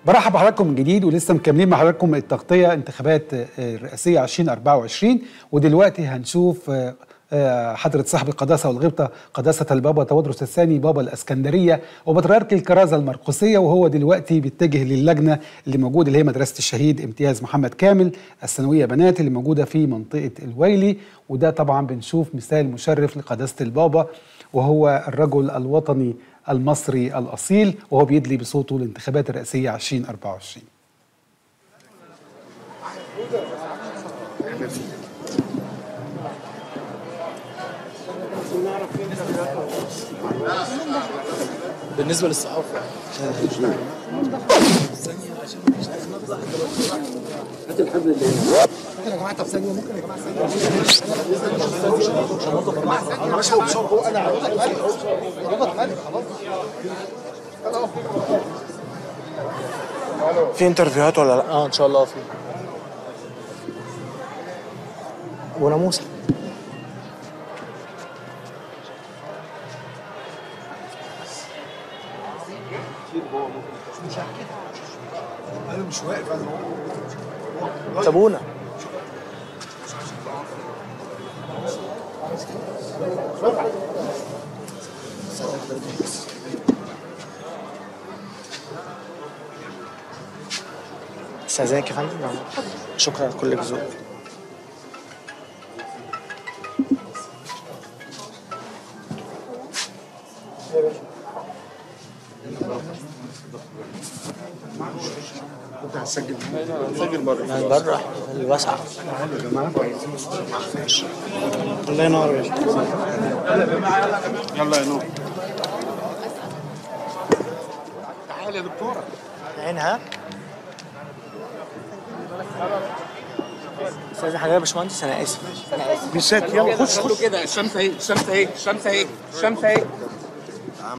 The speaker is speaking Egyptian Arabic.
برحب بحضراتكم من جديد ولسه مكملين مع حضراتكم التغطيه انتخابات آه، الرئاسيه 2024 ودلوقتي هنشوف آه، آه، حضرة صاحب القداسة والغبطة قداسة البابا تودرس الثاني بابا الإسكندرية وبطريرك الكرازة المرقسية وهو دلوقتي بيتجه للجنة اللي موجودة اللي هي مدرسة الشهيد امتياز محمد كامل الثانوية بنات اللي موجودة في منطقة الويلي وده طبعا بنشوف مثال مشرف لقداسة البابا وهو الرجل الوطني المصري الأصيل وهو بيدلي بصوته الانتخابات الرئاسية 2024 بالنسبه للصحافه في انترفيوهات ولا لا؟ اه ان شاء الله في ابو ناموسه سابونا استاذنك يا فندم شكرا على كل ذوق من بره الواسعه الله ينور يا يلا يا نور عينها استاذ حضرتك يا باشمهندس انا اسف انا اسف بالذات يلا خش خش كده الشمس اهي الشمس اهي الشمس اهي الشمس اهي